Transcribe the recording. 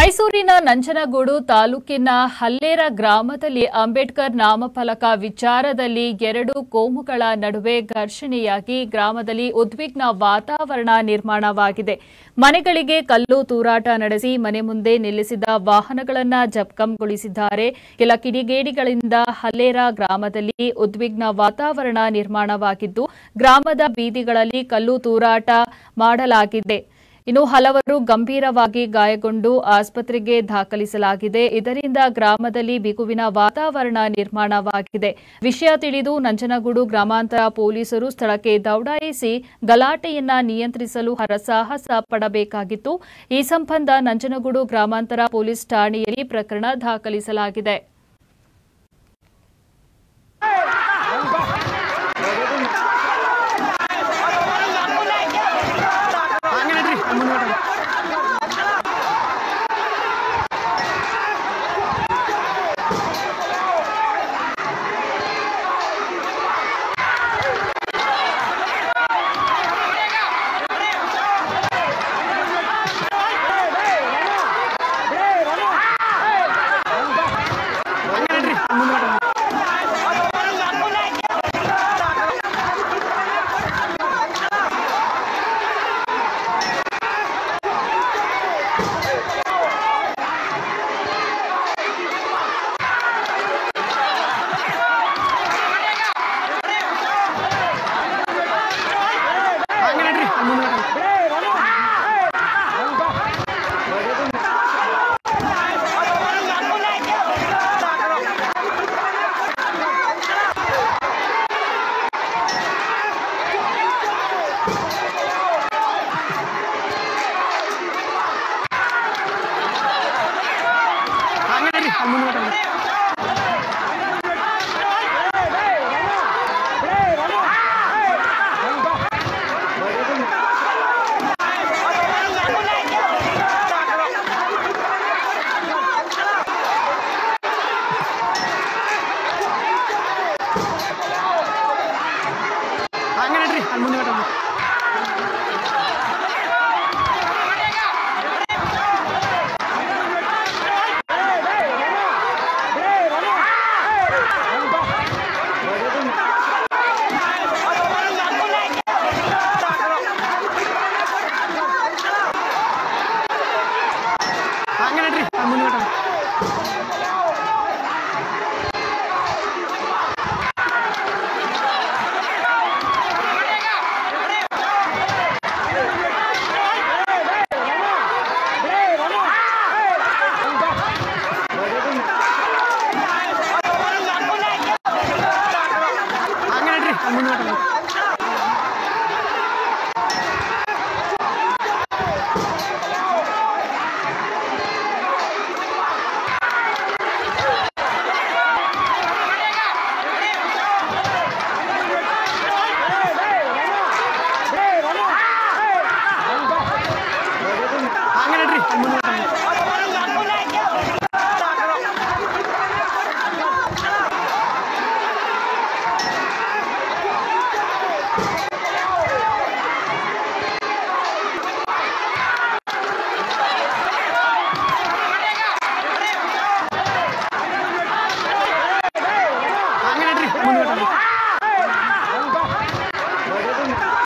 ಮೈಸೂರಿನ ನಂಜನಗೂಡು ತಾಲೂಕಿನ ಹಲ್ಲೇರ ಗ್ರಾಮದಲ್ಲಿ ಅಂಬೇಡ್ಕರ್ ನಾಮಫಲಕ ವಿಚಾರದಲ್ಲಿ ಎರಡು ಕೋಮುಗಳ ನಡುವೆ ಘರ್ಷಣೆಯಾಗಿ ಗ್ರಾಮದಲ್ಲಿ ಉದ್ವಿಗ್ನ ವಾತಾವರಣ ನಿರ್ಮಾಣವಾಗಿದೆ ಮನೆಗಳಿಗೆ ಕಲ್ಲು ತೂರಾಟ ನಡೆಸಿ ಮನೆ ಮುಂದೆ ನಿಲ್ಲಿಸಿದ ವಾಹನಗಳನ್ನು ಜಪ್ಕಂಗೊಳಿಸಿದ್ದಾರೆ ಕೆಲ ಕಿಡಿಗೇಡಿಗಳಿಂದ ಹಲ್ಲೇರ ಗ್ರಾಮದಲ್ಲಿ ಉದ್ವಿಗ್ನ ವಾತಾವರಣ ನಿರ್ಮಾಣವಾಗಿದ್ದು ಗ್ರಾಮದ ಬೀದಿಗಳಲ್ಲಿ ಕಲ್ಲು ತೂರಾಟ ಮಾಡಲಾಗಿದೆ ಇನ್ನು ಹಲವರು ಗಂಭೀರವಾಗಿ ಗಾಯಗೊಂಡು ಆಸ್ಪತ್ರೆಗೆ ದಾಖಲಿಸಲಾಗಿದೆ ಇದರಿಂದ ಗ್ರಾಮದಲ್ಲಿ ಬಿಗುವಿನ ವಾತಾವರಣ ನಿರ್ಮಾಣವಾಗಿದೆ ವಿಷಯ ತಿಳಿದು ನಂಜನಗೂಡು ಗ್ರಾಮಾಂತರ ಪೊಲೀಸರು ಸ್ಥಳಕ್ಕೆ ದೌಡಾಯಿಸಿ ಗಲಾಟೆಯನ್ನ ನಿಯಂತ್ರಿಸಲು ಹರಸಾಹಸ ಪಡಬೇಕಾಗಿತ್ತು ಈ ಸಂಬಂಧ ನಂಜನಗೂಡು ಗ್ರಾಮಾಂತರ ಪೊಲೀಸ್ ಠಾಣೆಯಲ್ಲಿ ಪ್ರಕರಣ ದಾಖಲಿಸಲಾಗಿದೆ